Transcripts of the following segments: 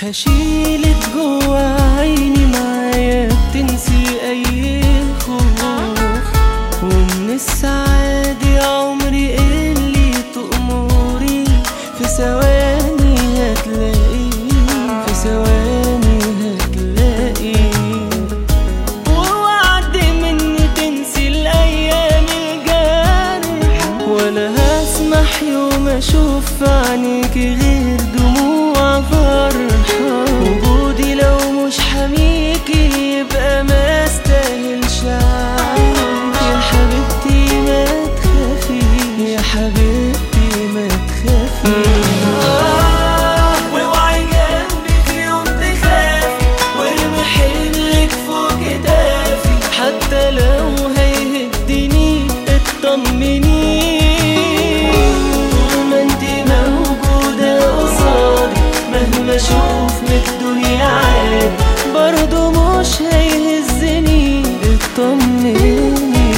هشيلك جوا عيني معايا بتنسي اي خوف ومن السعادة عمري اللي تأمري في ثواني هتلاقي في ثواني هتلاقي ووعد مني تنسي الايام الجارحة ولا هسمح يوم اشوف في عينيكي غير دموع فرحة وجودي لو مش حميكي يبقى ما استاهلش عيش يا حبيبتي ما تخافي يا حبيبتي ما تخافي آه واوعي جنبي في يوم تخافي وارمي حملك فوق كتافي حتى لو هيهدني اطمني طول ما انتي موجودة قصادي مهما اشوف من الدنيا عادي برضه مش هيهزني اطمني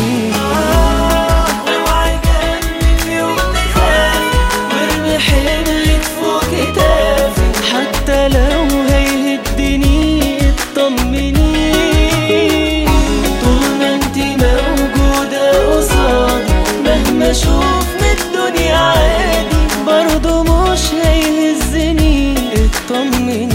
اوعي جنبي في يوم تخافي وارمي حملك فوق كتافي حتى لو هيهدني اطمني طول ما انتي موجودة قصادي مهما اشوف من الدنيا عادي برضه مش هيهزني اطمني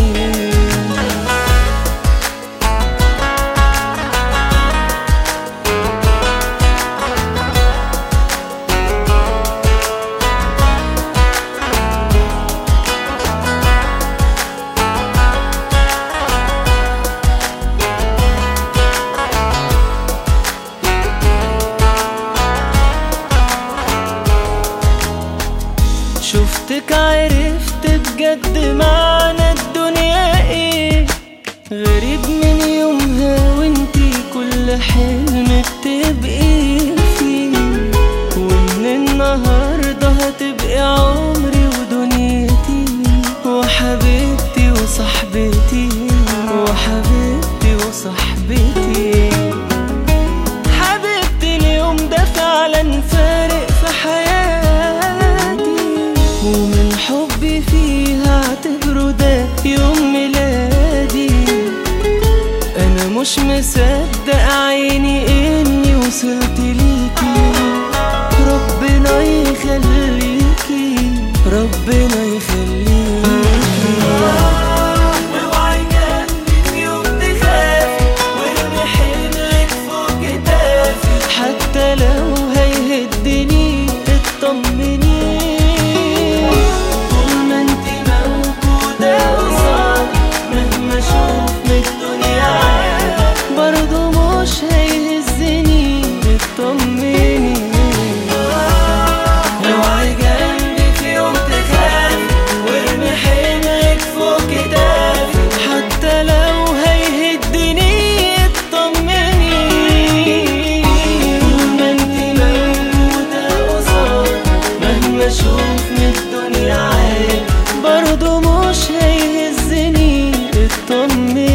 شفتك عرفت بجد معنى الدنيا ايه غريب من يومها وانتي كل حلم بتبقي فيه ومن النهاردة هتبقي عمري ودنيتي وحبيبتي وصاحبتي وحبيبتي وصاحبتي حبيبتي اليوم ده فعلا فارق في حياتي ومن حبي فيها اعتبره ده يوم ميلادي انا مش مصدق عيني اني وصلت ليكي ربنا يخليكي ربنا يخليكي اوعي جنبي في يوم تخافي وارمي حملك فوق كتافي حتى لو هيهدني اطمني طول ما انتي موجودة قصادي مهما اشوف من الدنيا عادي برضه مش هيهزني اطمني اوعي جنبي في يوم تخافي وارمي حملك فوق كتافي حتى لو هيهدني اطمني طول ما انتي موجودة قصادي مهما اشوف من الدنيا عادي برضه مش هيهزني اطمني